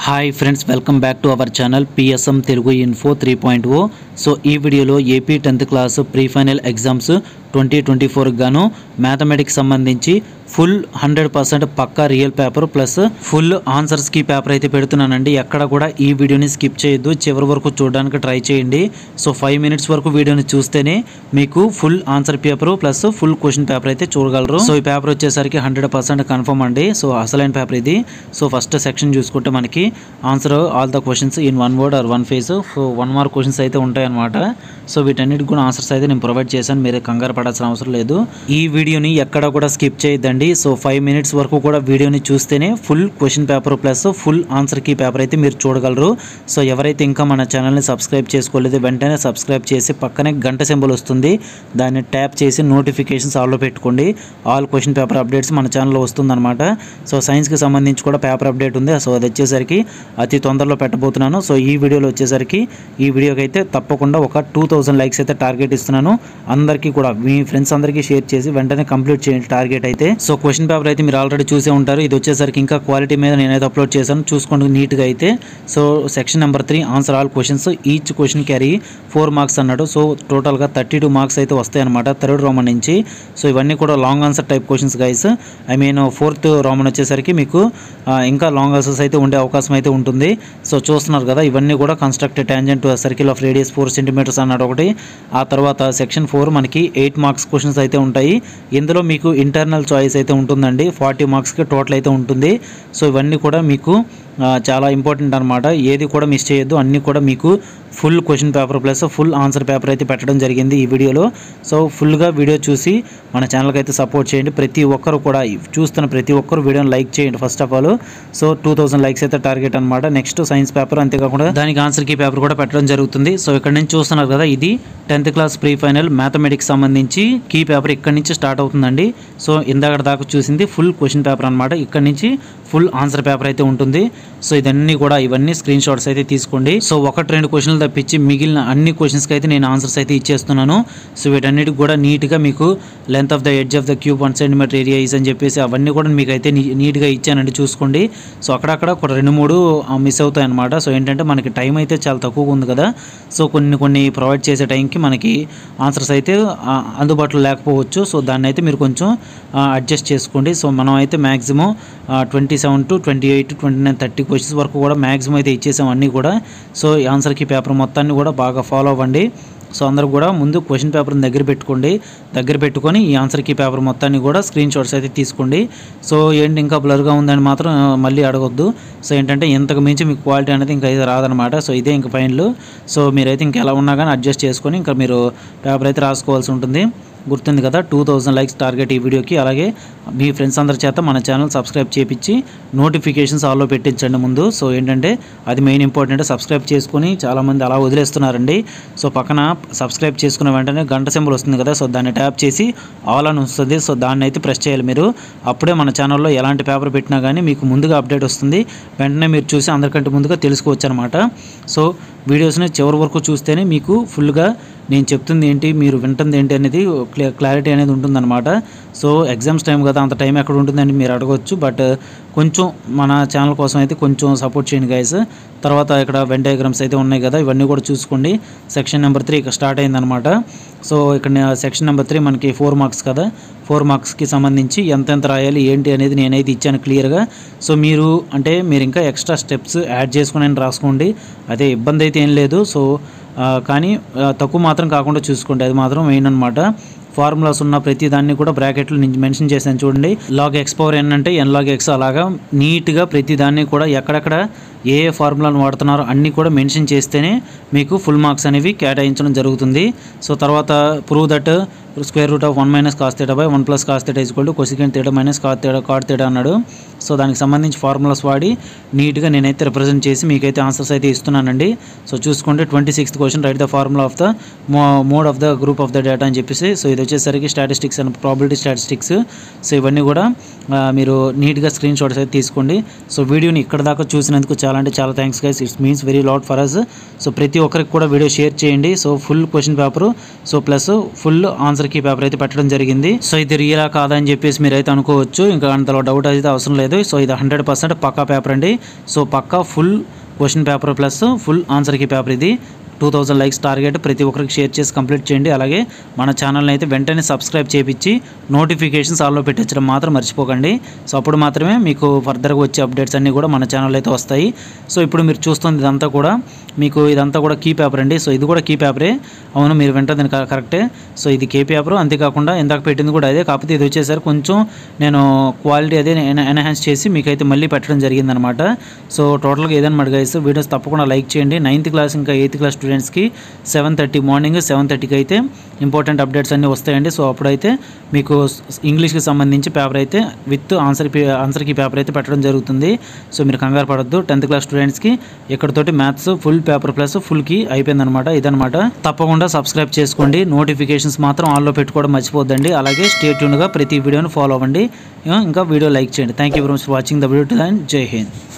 hi friends welcome back to our channel PSM Telugu info three point O so ఈ వీడియోలో AP tenth class pre final exams twenty twenty ఫోర్కి గాను mathematics సంబంధించి full hundred percent పక్కా real paper plus full ఆన్సర్స్కి paper అయితే పెడుతున్నానండి ఎక్కడ కూడా ఈ వీడియోని స్కిప్ చేయొద్దు చివరి వరకు చూడడానికి ట్రై చేయండి సో ఫైవ్ మినిట్స్ వరకు వీడియోని చూస్తేనే మీకు full answer paper plus full question paper అయితే చూడగలరు సో ఈ పేపర్ వచ్చేసరికి హండ్రెడ్ పర్సెంట్ కన్ఫర్మ్ అండి సో అసలైన పేపర్ ఇది సో ఫస్ట్ సెక్షన్ చూసుకుంటే మనకి answer all the questions in one word or one phrase so one mark questions అయితే ఉంటాయి అనమాట సో వీటన్నిటికి కూడా ఆన్సర్స్ అయితే నేను ప్రొవైడ్ చేశాను మీరే కంగారు పడాల్సిన అవసరం లేదు ఈ వీడియోని ఎక్కడ కూడా స్కిప్ చేయొద్దండి సో ఫైవ్ మినిట్స్ వరకు కూడా వీడియోని చూస్తేనే full question paper plus full answer key paper అయితే మీరు చూడగలరు సో ఎవరైతే ఇంకా మన ఛానల్ని సబ్స్క్రైబ్ చేసుకోలేదు వెంటనే సబ్స్క్రైబ్ చేసి పక్కనే గంట సింబల్ వస్తుంది దాన్ని ట్యాప్ చేసి నోటిఫికేషన్స్ ఆల్లో పెట్టుకోండి ఆల్ క్వశ్చన్ పేపర్ అప్డేట్స్ మన ఛానల్లో వస్తుందన్నమాట సో సైన్స్కి సంబంధించి కూడా పేపర్ అప్డేట్ ఉంది సో అది వచ్చేసరికి అతి తొందరలో పెట్టబోతున్నాను సో ఈ వీడియోలో వచ్చేసరికి ఈ వీడియోకి అయితే తప్పకుండా ఒక టూ థౌజండ్ లైక్స్ అయితే టార్గెట్ ఇస్తున్నాను అందరికీ కూడా మీ ఫ్రెండ్స్ అందరికీ షేర్ చేసి వెంటనే కంప్లీట్ చేయండి టార్గెట్ అయితే సో క్వశ్చన్ పేపర్ అయితే మీరు ఆల్రెడీ చూసే ఉంటారు ఇది వచ్చేసరికి ఇంకా క్వాలిటీ మీద నేనైతే అప్లోడ్ చేశాను చూసుకోండి నీట్గా అయితే so section number three answer all questions each question carry four marks అన్నాడు సో టోటల్గా థర్టీ టూ మార్క్స్ అయితే వస్తాయి అనమాట థర్డ్ రోమన్ నుంచి సో ఇవన్నీ కూడా long answer type questions guys I mean fourth Roman వచ్చేసరికి మీకు ఆ, ఇంకా లాంగ్ ఆన్సర్స్ అయితే ఉండే అవకాశం అయితే ఉంటుంది సో చూస్తున్నారు కదా ఇవన్నీ కూడా constructed tangent circle of radius four centimetres అన్నాడు ఒకటి ఆ తర్వాత సెక్షన్ ఫోర్ మనకి ఎయిట్ మార్క్స్ క్వశ్చన్స్ అయితే ఉంటాయి ఇందులో మీకు ఇంటర్నల్ చాయిస్ అయితే ఉంటుందండి ఫార్టీ మార్క్స్కి టోటల్ అయితే ఉంటుంది సో ఇవన్నీ కూడా మీకు ఆ, చాలా ఇంపార్టెంట్ అనమాట ఏది కూడా మిస్ చేయొద్దు అన్నీ కూడా మీకు full question paper plus full answer paper అయితే పెట్టడం జరిగింది ఈ వీడియోలో సో ఫుల్గా వీడియో చూసి మన ఛానల్కి అయితే సపోర్ట్ చేయండి ప్రతి ఒక్కరు కూడా ఈ చూస్తున్న ప్రతి ఒక్కరు వీడియోని లైక్ చేయండి first of all so two thousand likes అయితే టార్గెట్ అనమాట నెక్స్ట్ సైన్స్ పేపర్ అంతేకాకుండా దానికి ఆన్సర్ కీ పేపర్ కూడా పెట్టడం జరుగుతుంది సో ఇక్కడ నుంచి చూస్తున్నారు కదా ఇది tenth class pre final mathematics సంబంధించి కీ పేపర్ ఇక్కడ నుంచి స్టార్ట్ అవుతుందండి సో ఇందాక దాకా చూసింది ఫుల్ క్వశ్చన్ పేపర్ అనమాట ఇక్కడ నుంచి ఫుల్ ఆన్సర్ పేపర్ అయితే ఉంటుంది సో ఇదన్నీ కూడా ఇవన్నీ స్క్రీన్ షాట్స్ అయితే తీసుకోండి సో ఒకటి రెండు క్వశ్చన్లు తప్పించి మిగిలిన అన్ని క్వశ్చన్స్కి అయితే నేను ఆన్సర్స్ అయితే ఇచ్చేస్తున్నాను సో వీటన్నిటికి కూడా నీట్గా మీకు length of the edge of the cube one centimetre area is అని చెప్పేసి అవన్నీ కూడా మీకు అయితే నీ- నీట్గా ఇచ్చానండి చూసుకోండి సో అక్కడక్కడ ఒక రెండు మూడు మిస్ అవుతాయి అనమాట సో ఏంటంటే మనకి టైం అయితే చాలా తక్కువగా ఉంది కదా సో కొన్ని కొన్ని ప్రొవైడ్ చేసే టైంకి మనకి ఆన్సర్స్ అయితే ఆ, అందుబాటులో లేకపోవచ్చు సో దాన్ని అయితే మీరు కొంచెం అడ్జస్ట్ చేసుకోండి సో మనం అయితే maximum twenty seven to twenty eight twenty nine thirty questions వరకు కూడా మ్యాక్సిమం అయితే ఇచ్చేసాం అన్నీ కూడా సో ఈ ఆన్సర్కి పేపర్ మొత్తాన్ని కూడా బాగా ఫాలో అవ్వండి సో అందరూ కూడా ముందు క్వశ్చన్ పేపర్ని దగ్గర పెట్టుకోండి దగ్గర పెట్టుకొని ఈ ఆన్సర్కి పేపర్ మొత్తాన్ని కూడా స్క్రీన్ షాట్స్ అయితే తీసుకోండి సో ఏంటి ఇంకా బ్లర్గా ఉందని మాత్రం ఆ, మళ్ళీ అడగొద్దు సో ఏంటంటే ఇంతకు మించి మీకు క్వాలిటీ అనేది ఇంకా అయితే రాదనమాట సో ఇదే ఇంక ఫైనల్ సో మీరైతే ఇంకా ఎలా ఉన్నా కానీ అడ్జస్ట్ చేసుకొని ఇంకా మీరు పేపర్ అయితే రాసుకోవాల్సి ఉంటుంది గుర్తుంది కదా టూ థౌజండ్ లైక్స్ టార్గెట్ ఈ వీడియోకి అలాగే మీ ఫ్రెండ్స్ అందరి చేత మన ఛానల్ సబ్స్క్రైబ్ చేపించి నోటిఫికేషన్స్ ఆల్లో పెట్టించండి ముందు సో ఏంటంటే అది మెయిన్ ఇంపార్టెంట్ సబ్స్క్రైబ్ చేసుకొని చాలామంది అలా వదిలేస్తున్నారండి సో పక్కన సబ్స్క్రైబ్ చేసుకున్న వెంటనే గంట సింబల్ వస్తుంది కదా సో దాన్ని ట్యాప్ చేసి ఆల్ అని వస్తుంది సో దాన్ని అయితే ప్రెస్ చేయాలి మీరు అప్పుడే మన ఛానల్లో ఎలాంటి పేపర్ పెట్టినా కానీ మీకు ముందుగా అప్డేట్ వస్తుంది వెంటనే మీరు చూసి అందరికంటే ముందుగా తెలుసుకోవచ్చు అనమాట సో వీడియోస్ని చివరి వరకు చూస్తేనే మీకు ఫుల్గా నేను చెప్తుంది ఏంటి మీరు వింటుంది ఏంటి అనేది క్లియర్ క్లారిటీ అనేది ఉంటుందన్నమాట సో ఎగ్జామ్స్ టైం కదా అంత టైం ఎక్కడ ఉంటుందని మీరు అడగవచ్చు బట్ కొంచెం మన ఛానల్ కోసం అయితే కొంచెం సపోర్ట్ చేయండి గైస్ తర్వాత ఇక్కడ వెన్ డయాగ్రామ్స్ అయితే ఉన్నాయి కదా ఇవన్నీ కూడా చూసుకోండి సెక్షన్ నెంబర్ త్రీ ఇక్కడ స్టార్ట్ అయిందనమాట సో ఇక్కడ సెక్షన్ నెంబర్ త్రీ మనకి ఫోర్ మార్క్స్ కదా ఫోర్ మార్క్స్కి సంబంధించి ఎంతెంత రాయాలి ఏంటి అనేది నేనైతే ఇచ్చాను క్లియర్గా సో మీరు అంటే మీరు ఇంకా ఎక్స్ట్రా స్టెప్స్ యాడ్ చేసుకుని అయినా రాసుకోండి అదే ఇబ్బంది అయితే ఏం లేదు సో ఆ, కానీ ఆ, తక్కువ మాత్రం కాకుండా చూసుకోండి అది మాత్రం మెయిన్ అనమాట ఫార్ములాస్ ఉన్న ప్రతి దాన్ని కూడా బ్రాకెట్లు నేను మెన్షన్ చేశాను చూడండి లాగ్ ఎక్స్ పవర్ ఎన్ అంటే ఎన్ లాగ్ ఎక్స్ అలాగా నీట్గా ప్రతి దాన్ని కూడా ఎక్కడెక్కడ ఏ ఏ ఫార్ములాను వాడుతున్నారో అన్నీ కూడా మెన్షన్ చేస్తేనే మీకు ఫుల్ మార్క్స్ అనేవి కేటాయించడం జరుగుతుంది సో తర్వాత prove that square root of one minus cos theta by one plus cos theta equal to cosecant theta minus cot theta cot theta అన్నాడు సో దానికి సంబంధించి ఫార్ములాస్ వాడి నీట్గా నేనైతే రిప్రజెంట్ చేసి మీకైతే ఆన్సర్స్ అయితే ఇస్తున్నానండి సో చూసుకుంటే twenty sixth question right the formula of the mode of the group of the data అని చెప్పేసి సో ఇది వచ్చేసరికి statistics and probability statistics so ఇవన్నీ కూడా ఆ, మీరు నీట్గా స్క్రీన్ షాట్స్ అయితే తీసుకోండి సో వీడియోని ఇక్కడ దాకా చూసినందుకు చాలా అంటే చాలా thanks guys it's means very lot for us so ప్రతి ఒక్కరికి కూడా వీడియో షేర్ చేయండి so full question paper so plus full answer key paper అయితే పెట్టడం జరిగింది సో ఇది రియలా కాదా అని చెప్పేసి మీరు అయితే అనుకోవచ్చు ఇంకా అంతలో డౌట్ అయితే అవసరం లేదు సో ఇది హండ్రెడ్ పర్సెంట్ పక్కా పేపర్ అండి సో పక్కా full question paper plus full answer key paper ఇది టూ థౌజండ్ లైక్స్ టార్గెట్ ప్రతి ఒక్కరికి షేర్ చేసి కంప్లీట్ చేయండి అలాగే మన ఛానల్ని అయితే వెంటనే సబ్స్క్రైబ్ చేయించి నోటిఫికేషన్స్ ఆల్లో పెట్టించడం మాత్రం మర్చిపోకండి సో అప్పుడు మాత్రమే మీకు ఫర్దర్గా వచ్చే అప్డేట్స్ అన్నీ కూడా మన ఛానల్ అయితే వస్తాయి సో ఇప్పుడు మీరు చూస్తుంది ఇదంతా కూడా మీకు ఇదంతా కూడా కీ పేపర్ అండి సో ఇది కూడా కీ పేపరే అవును మీరు వింటుంది క- కరెక్టే సో ఇది కే పేపర్ అంతేకాకుండా ఇందాక పెట్టింది కూడా అదే కాకపోతే ఇది వచ్చేసరికి కొంచెం నేను క్వాలిటీ అదే ఎన్- ఎన్హాన్స్ చేసి మీకైతే మళ్ళీ పెట్టడం జరిగిందనమాట సో టోటల్గా ఏదైనా గైస్ వీడియోస్ తప్పకుండా లైక్ చేయండి నైన్త్ క్లాస్ ఇంకా ఎయిత్ క్లాస్ స్టూడెంట్స్కి సెవెన్ థర్టీ మార్నింగ్ సెవెన్ థర్టీకి అయితే ఇంపార్టెంట్ అప్డేట్స్ అన్నీ వస్తాయండి సో అప్పుడైతే మీకు స్- ఇంగ్లీష్కి సంబంధించి పేపర్ అయితే విత్ ఆన్సర్ పే- ఆన్సర్కి పేపర్ అయితే పెట్టడం జరుగుతుంది సో మీరు కంగారు పడద్దు టెన్త్ క్లాస్ స్టూడెంట్స్కి ఇక్కడతోటి మ్యాథ్స్ ఫుల్ పేపర్ ప్లస్ ఫుల్కి అయిపోయిందనమాట ఇదనమాట తప్పకుండా సబ్స్క్రైబ్ చేసుకోండి నోటిఫికేషన్స్ మాత్రం ఆన్లో పెట్టుకోవడం మర్చిపోద్దండి అలాగే స్టే ట్యూన్గా ప్రతి వీడియోని ఫాలో అవ్వండి ఇంకా వీడియో లైక్ చేయండి thank you very much for watching the video to Jai Hind